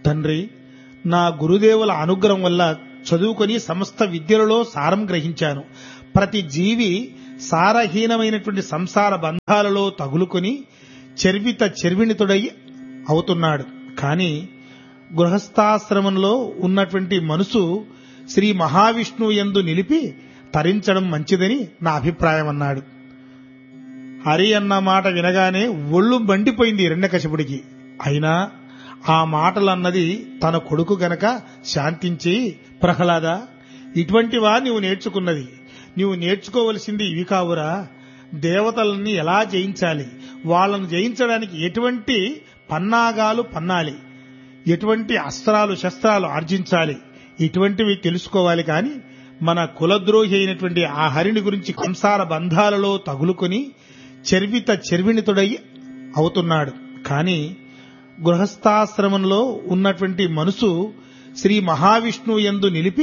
తండ్రి నా గురుదేవుల అనుగ్రహం వల్ల చదువుకొని సమస్త విద్యలలో సారం గ్రహించాను ప్రతి జీవి సారహీనమైనటువంటి సంసార బంధాలలో తగులుకొని చెర్విత చెర్విణితుడై అవుతున్నాడు కానీ గృహస్థాశ్రమంలో ఉన్నటువంటి మనసు శ్రీ మహావిష్ణువు యందు నిలిపి తరించడం మంచిదని నా అభిప్రాయం అన్నాడు హరి అన్న మాట వినగానే ఒళ్ళు మండిపోయింది హిరణ్యకశిపుడికి అయినా ఆ మాటలన్నది తన కొడుకు గనక శాంతించి ప్రహ్లాద ఇటువంటివా నీవు నేర్చుకున్నది నీవు నేర్చుకోవలసింది ఇవి కావురా దేవతలని ఎలా జయించాలి వాళ్ళను జయించడానికి ఎటువంటి పన్నాగాలు పన్నాలి ఎటువంటి అస్త్రాలు శస్త్రాలు ఆర్జించాలి ఇటువంటివి తెలుసుకోవాలి కానీ మన కులద్రోహి అయినటువంటి ఆ హరిని గురించి కంసార బంధాలలో తగులుకొని చెర్విత చెర్విణితుడై అవుతున్నాడు కానీ గృహస్థాశ్రమంలో ఉన్నటువంటి మనసు శ్రీ మహావిష్ణువు యందు నిలిపి